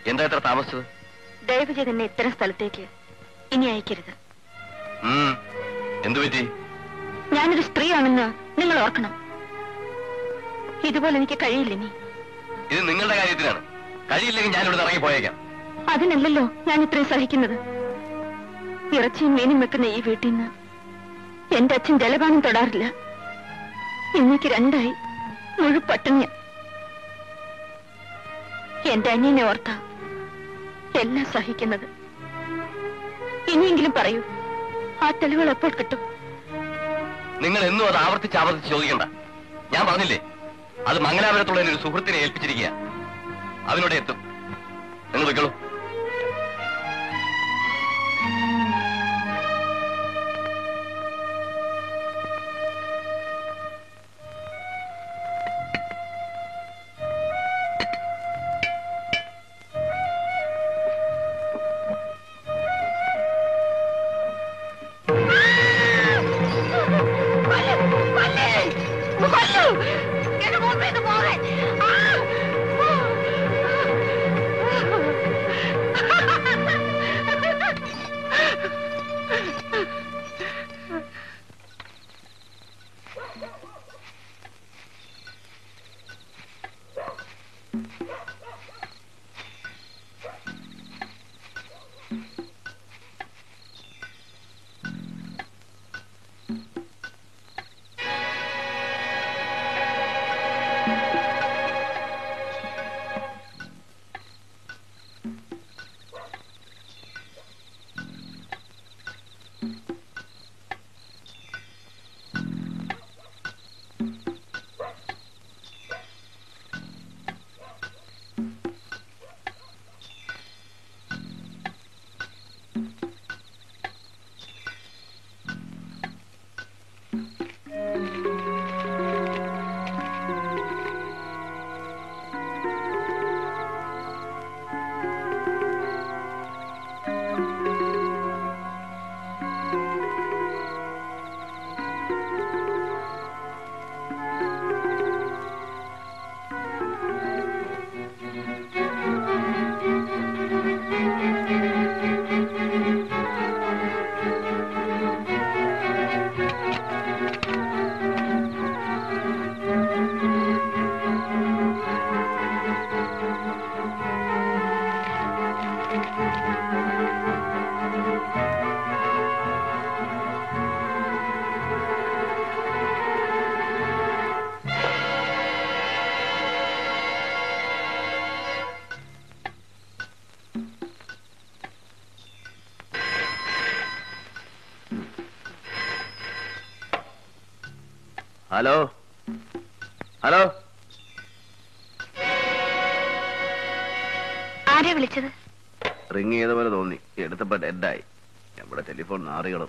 എന്താ ഇത്ര താമസിച്ചത് ദയവ് ചെയ്ത് എന്നെ ഇത്തരം സ്ഥലത്തേക്ക് ഇനി അയക്കരുത് ഉം. എന്തു പറ്റി ഞാനൊരു സ്ത്രീയാണെന്ന് നിങ്ങൾ ഓർക്കണം ഇതുപോലെ എനിക്ക് കഴിയില്ല ഇനി ഇത് നിങ്ങളുടെ കാര്യത്തിനാണ് കഴിയില്ലെങ്കിൽ ഞാൻ ഇവിടെ ഇറങ്ങി പോയേക്കാം അതിനല്ലല്ലോ ഞാൻ ഇത്രയും സഹിക്കുന്നത് ഇറച്ചിയും മീനും വെക്കുന്ന ഈ വീട്ടിൽ നിന്ന് എന്റെ അച്ഛൻ ജലപാനം തൊടാറില്ല ഇന്നേക്ക് രണ്ടായി മുഴുപട്ടിണിയ എന്റെ അനിയനെ ഓർത്ത എല്ലാം സഹിക്കുന്നത് ഇനിയെങ്കിലും പറയൂ ആ തെളിവുകൾ എപ്പോൾ കിട്ടും നിങ്ങൾ എന്നും അത് ആവർത്തിച്ച് ആവർത്തിച്ച് ചോദിക്കണ്ട ഞാൻ പറഞ്ഞില്ലേ അത് മംഗലാപുരത്തുള്ള എന്റെ ഒരു സുഹൃത്തിനെ ഏൽപ്പിച്ചിരിക്കുക അവനോട് എത്തും നിങ്ങൾ വെക്കളൂ ഹലോ ഹലോ ആരാ വിളിച്ചത് റിങ് ചെയ്ത പോലെ തോന്നി എടുത്തപ്പോ ഡെഡായി നമ്മുടെ ടെലിഫോൺ നാറികളും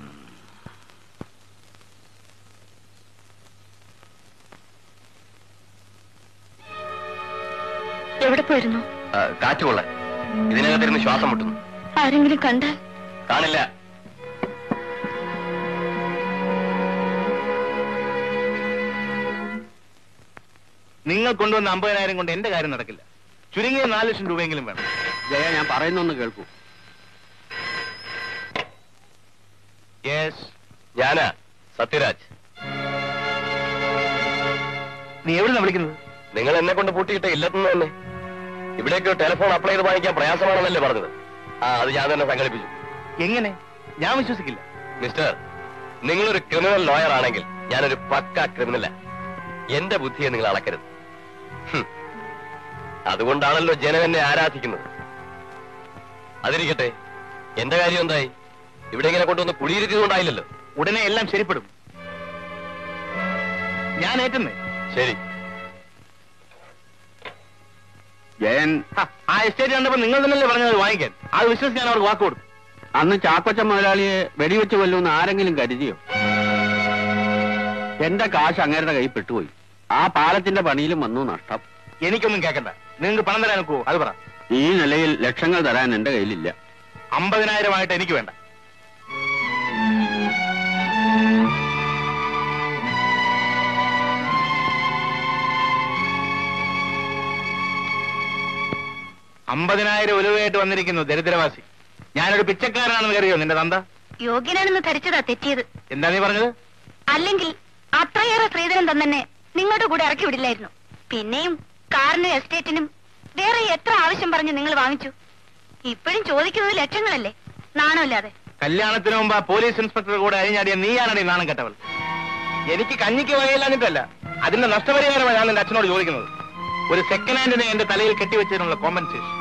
എവിടെ പോയിരുന്നു കാറ്റുകൊള്ള ഇതിനകത്തിരുന്ന് ശ്വാസം മുട്ടുന്നു ആരെങ്കിലും കണ്ടാൽ കാണില്ല നിങ്ങൾ കൊണ്ടുവന്ന അമ്പതിനായിരം കൊണ്ട് എന്റെ കാര്യം നടക്കില്ല ചുരുങ്ങിയ നാല് ലക്ഷം രൂപയെങ്കിലും വേണം ജയ ഞാൻ പറയുന്നൊന്ന് കേൾക്കൂ യെസ് ഞാനാ സത്യരാജ് നീ എവിടുന്നാ വിളിക്കുന്നത് നിങ്ങൾ എന്നെ കൊണ്ട് പൂട്ടിയിട്ട ഇല്ലെന്ന് തന്നെ ഇവിടേക്ക് ടെലിഫോൺ അപ്ലൈ ചെയ്ത് വാങ്ങിക്കാൻ പ്രയാസമാണെന്നല്ലേ പറഞ്ഞത് ആ അത് ഞാൻ തന്നെ സംഘടിപ്പിച്ചു എങ്ങനെ ഞാൻ വിശ്വസിക്കില്ല മിസ്റ്റർ നിങ്ങളൊരു ക്രിമിനൽ ലോയർ ആണെങ്കിൽ ഞാനൊരു പക്ക ക്രിമിനല എന്റെ ബുദ്ധിയെ നിങ്ങൾ അളക്കരുത് ഹും. അതുകൊണ്ടാണല്ലോ ജനം എന്നെ ആരാധിക്കുന്നത് അതിരിക്കട്ടെ എന്റെ കാര്യം എന്തായി ഇവിടെ ഇങ്ങനെ കൊണ്ടുവന്ന് കുടിയിരുത്തിയതുകൊണ്ടായില്ലല്ലോ ഉടനെ എല്ലാം ശരിപ്പെടും ഞാൻ ഏറ്റുന്നേ ശരി ജയൻ ഹ, ആ എസ്റ്റേറ്റ് കണ്ടപ്പോ നിങ്ങൾ തന്നെയല്ലേ പറഞ്ഞത് വാങ്ങിക്കാൻ അത് വിശ്വസിച്ച് ഞാൻ അവർക്ക് വാക്ക് കൊടുത്തു അന്ന് ചാക്കോച്ച മുതലാളിയെ വെടിവെച്ച് കൊല്ലുമെന്ന് ആരെങ്കിലും കരുതിയോ എന്റെ കാശ് അങ്ങേരുടെ കൈ പെട്ടുപോയി ആ പാലത്തിന്റെ പണിയിലും വന്നു നഷ്ടം എനിക്കൊന്നും കേൾക്കണ്ട നിങ്ങൾക്ക് പണം തരാൻ നോക്കുവോ അത് പറ ഈ നിലയിൽ ലക്ഷങ്ങൾ തരാൻ എന്റെ കയ്യിലില്ല അമ്പതിനായിരമായിട്ട് എനിക്ക് വേണ്ട അമ്പതിനായിരം ഉലുവയായിട്ട് വന്നിരിക്കുന്നു ദരിദ്രവാസി ഞാനൊരു പിച്ചക്കാരനാണെന്ന് കരുതിയോ നിന്റെ തന്ത യോഗ്യനാണെന്ന് ധരിച്ചതാ തെറ്റിയത് എന്താ നീ പറഞ്ഞത് അല്ലെങ്കിൽ അത്രയേറെ സ്ത്രീധനം തന്നെ നിങ്ങളുടെ കൂടെ ഇറക്കി വിടില്ലായിരുന്നു പിന്നെയും കാറിനും എസ്റ്റേറ്റിനും വേറെ എത്ര ആവശ്യം പറഞ്ഞ് നിങ്ങൾ വാങ്ങിച്ചു ഇപ്പോഴും ചോദിക്കുന്നത് ലക്ഷങ്ങളല്ലേ നാണമില്ലാതെ കല്യാണത്തിന് മുമ്പ് ആ പോലീസ് ഇൻസ്പെക്ടർ കൂടെ അഴിഞ്ഞാടിയ നീയാണടി നാണം കെട്ടവൾ എനിക്ക് കഞ്ഞിക്ക് വകയില്ലാഞ്ഞിട്ടല്ല അതിന്റെ നഷ്ടപരിഹാരമാണ് ഞാൻ എന്റെ അച്ഛനോട് ചോദിക്കുന്നത് ഒരു സെക്കൻഡ് ഹാൻഡിനെ എന്റെ തലയിൽ കെട്ടിവെച്ചതിനുള്ള കോമ്പൻസേഷൻ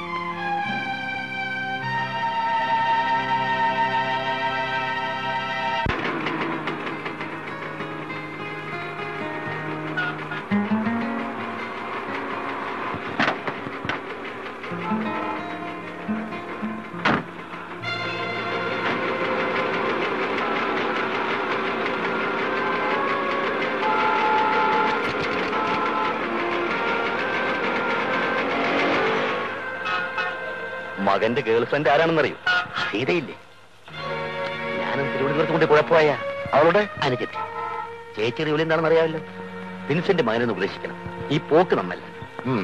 മകന്റെ ഗേൾ ഫ്രണ്ട് ആരാണെന്നറിയോ സീതയില്ലേ ഞാനും തിരുവനന്തപുരത്ത് കൊണ്ട് കുഴപ്പമായ അവളുടെ അനുജത്തി ചേച്ചി ജോലി എന്താണെന്ന് അറിയാമല്ലോ വിൻസെന്റ് മകനെന്ന് ഉപദേശിക്കണം ഈ പോക്ക് നമ്മല്ല ഉം.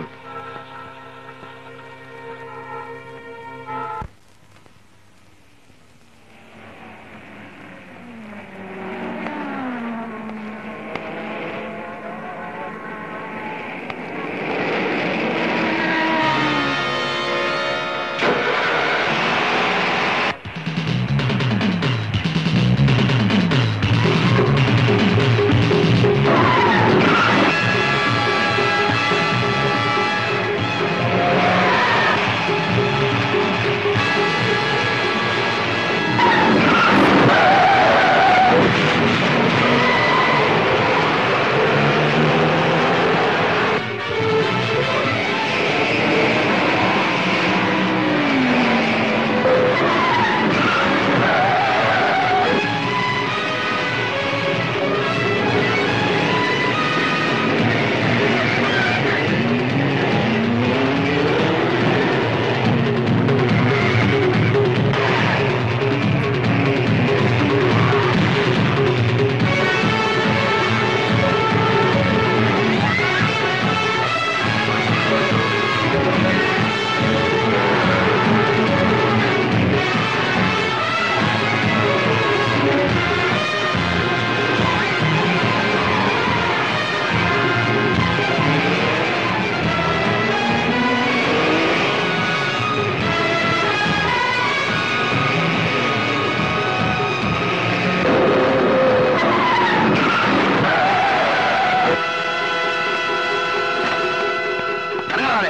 ഇറങ്ങാതെ.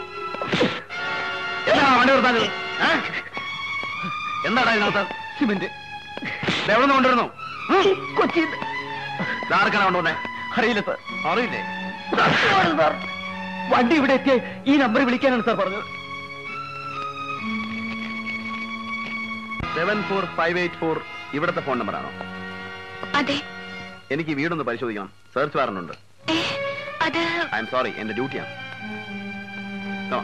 എന്താണ് വണ്ടി നിർത്താഞ്ഞത് ഏ? എന്താടാ ഇതിനകത്ത് സിമെന്റ് എവിടെ നിന്ന് കൊണ്ടുവരുന്നു കൊച്ചി ആർക്കാണ് കൊണ്ടുവന്നേ അറിയില്ല സാർ അറിയില്ലേ സാർ വണ്ടി ഇവിടെ എത്തിയ ഈ നമ്പർ വിളിക്കാനാണ് സാർ പറഞ്ഞത് seven four five eight four ഇവിടുത്തെ ഫോൺ നമ്പറാണോ അതെ എനിക്ക് ഈ വീടൊന്ന് പരിശോധിക്കണം സെർച്ച് വാറണ്ട് ഉണ്ട് ഏ, അത് ഐ എം സോറി എന്റെ ഡ്യൂട്ടിയാണ് Come on.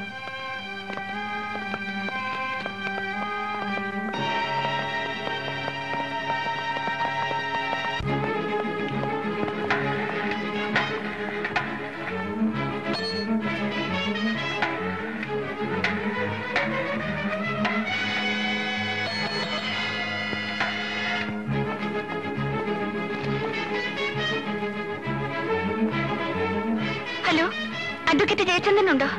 Hello advocate Jayachandran ഉണ്ടോ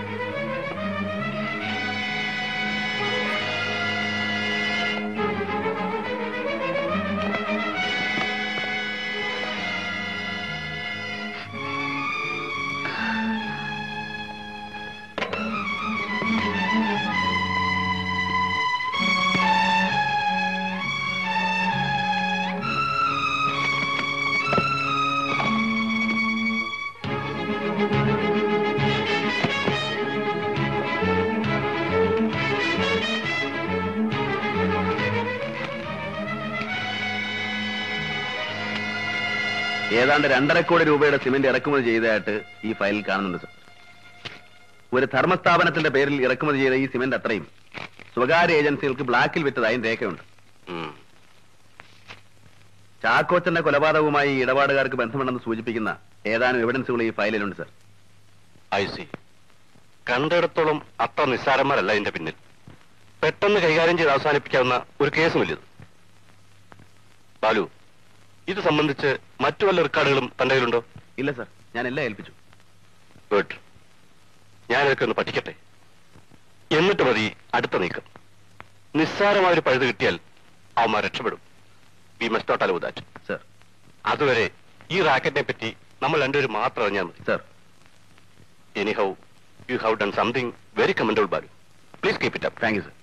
ഏതാണ്ട് രണ്ടര കോടി രൂപയുടെ സിമന്റ് ഇറക്കുമതി ചെയ്തതായിട്ട് ഈ ഫയലിൽ കാണുന്നുണ്ട് സർ ഒരു ധർമ്മസ്ഥാപനത്തിന്റെ പേരിൽ ഇറക്കുമതി ചെയ്ത ഈ സിമന്റ് അത്രയും സ്വകാര്യ ഏജൻസികൾക്ക് ബ്ലാക്കിൽ വിറ്റതായും രേഖയുണ്ട് ഉം. ചാക്കോച്ചന്റെ കൊലപാതകവുമായി ഈ ഇടപാടുകാർക്ക് ബന്ധമുണ്ടെന്ന് സൂചിപ്പിക്കുന്ന ഏതാനും എവിഡൻസുകൾ ഈ ഫയലിലുണ്ട് സർ I see. കണ്ടിടത്തോളം അത്ര നിസ്സാരന്മാരല്ല ഇതിന്റെ പിന്നിൽ പെട്ടെന്ന് കൈകാര്യം ചെയ്ത് അവസാനിപ്പിക്കാവുന്ന ഒരു കേസുമില്ലത് ബാലു ഇത് സംബന്ധിച്ച് മറ്റു വല്ല റെക്കോർഡുകളും തന്റെ കയ്യിലുണ്ടോ ഇല്ല സർ ഞാൻ എല്ലാം ഏൽപ്പിച്ചു ഗുഡ് ഞാനതൊക്കെ ഒന്ന് പഠിക്കട്ടെ എന്നിട്ട് മതി അടുത്ത നീക്കം നിസ്സാരമായൊരു പഴുത് കിട്ടിയാൽ അവന്മാർ രക്ഷപ്പെടും we must not allow that sir അതുവരെ ഈ റാക്കറ്റിനെ പറ്റി നമ്മൾ രണ്ടുപേരും മാത്രം അറിഞ്ഞാൽ മതി sir anyhow you have done something very commendable Balu please keep it up thank you sir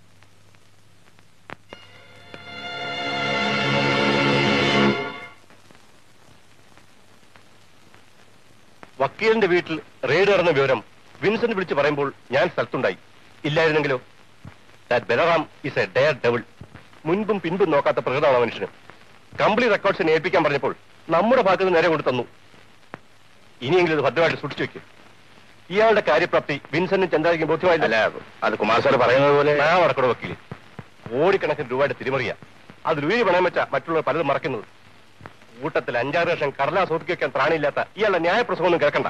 വക്കീലിന്റെ വീട്ടിൽ റെയ്ഡ് നടന്ന വിവരം വിൻസെന്റ് വിളിച്ച് പറയുമ്പോൾ ഞാൻ സ്ഥലത്തുണ്ടായി ഇല്ലായിരുന്നെങ്കിലോ that Balaram is a daredevil മുൻപും പിൻപും നോക്കാത്ത പ്രകൃതമാണ് മനുഷ്യന് കംപ്ലീറ്റ് റെക്കോർഡ്സിനെ ഏൽപ്പിക്കാൻ പറഞ്ഞപ്പോൾ നമ്മുടെ ഭാഗത്ത് നിന്ന് നേരെ കൊണ്ട് തന്നു ഇനിയെങ്കിലും ഇത് ഭദ്രമായിട്ട് സൂക്ഷിച്ചു വെക്കും ഇയാളുടെ കാര്യപ്രാപ്തി വിൻസെന്റും ചന്ദ്രാജിക്കും ബോധ്യമായില്ല അല്ല അത് കുമാർ സാർ പറയുന്നത് പോലെ ഞാൻ വടക്കട വക്കീൽ കോടിക്കണക്കിന് രൂപയുടെ തിരിമറിയ അത് ലുയി പണയം വെച്ച മറ്റുള്ളവർ പലതും മറക്കുന്നത് കൂട്ടത്തിൽ അഞ്ചാറ് ലക്ഷം കടലാസ് ഒതുക്കി വെക്കാൻ പ്രാണിയില്ലാത്ത ഇയാളുടെ ന്യായപ്രസവമൊന്നും കേൾക്കണ്ട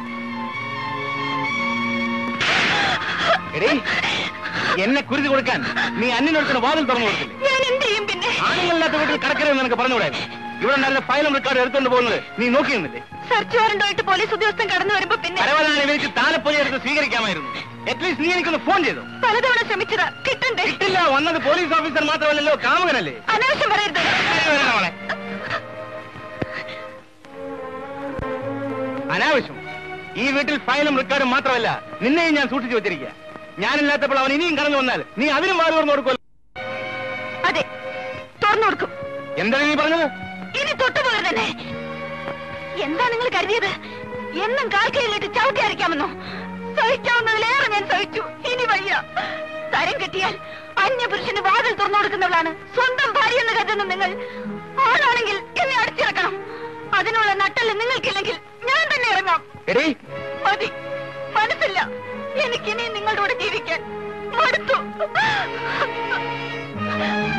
എടീ എന്നെ കുരുതി കൊടുക്കാൻ നീ അന്യനൊരുത്തിന് വാതിൽ തുറന്നു കൊടുക്കില്ലേ ഞാൻ എന്ത് ചെയ്യും പിന്നെ ആണുങ്ങളില്ലാത്ത വീട്ടിൽ കടക്കരുതെന്ന് നിനക്ക് പറഞ്ഞുകൂടായിരുന്നു ഇവിടെ ഉണ്ടായിരുന്ന ഫയലും റെക്കോർഡ് എടുത്തുകൊണ്ട് പോകുന്നത് നീ നോക്കിയിരുന്നില്ലേ സെർച്ച് വാറണ്ടായിട്ട് പോലീസ് ഉദ്യോഗസ്ഥൻ കടന്നു വരുമ്പോ പിന്നെ പരവതാണ് ഇവർക്ക് താലപ്പൊലി എടുത്ത് സ്വീകരിക്കാമായിരുന്നു അറ്റ്ലീസ്റ്റ് നീ എനിക്കൊന്ന് ഫോൺ ചെയ്തു പലതവണ ശ്രമിച്ചതാ കിട്ടണ്ടേ കിട്ടില്ല വന്നത് പോലീസ് ഓഫീസർ മാത്രമല്ലല്ലോ കാമുകനല്ലേ അനാവശ്യം പറയരുത് ഇങ്ങനെ വരണം അവളെ. അനാവശ്യം ഈ വീട്ടിൽ ഫയലും റെക്കോർഡും മാത്രമല്ല നിന്നെയും ഞാൻ സൂക്ഷിച്ചു വെച്ചിരിക്കുക ഞാനില്ലാത്തപ്പോൾ അവൻ ഇനിയും കടന്നു വന്നാൽ നീ അതിനും വാല് തുറന്നു കൊടുക്കുമല്ലോ അതെ തുറന്നു കൊടുക്കും എന്താണ് നീ പറഞ്ഞത് ഇനി തൊട്ടുപോലെ തന്നെ എന്താ നിങ്ങൾ കരുതിയത് എന്നും കാൽക്കയിലിട്ട് ചവിട്ടി അരയ്ക്കാമെന്നോ സഹിക്കാവുന്നതിലേറെ ഞാൻ സഹിച്ചു ഇനി വയ്യ തരം കിട്ടിയാൽ അന്യപുരുഷന് വാതിൽ തുറന്നു കൊടുക്കുന്നവളാണ് സ്വന്തം ഭാര്യ എന്ന് കരുതുന്ന നിങ്ങൾ ആണാണെങ്കിൽ എന്നെ അടിച്ചിറക്കണം അതിനുള്ള നട്ടല് നിങ്ങൾക്കില്ലെങ്കിൽ ഞാൻ തന്നെ ഇറങ്ങാം എടീ മതി മനസ്സില്ല എനിക്കിനി നിങ്ങളുടെ കൂടെ ജീവിക്കാൻ മടുത്തു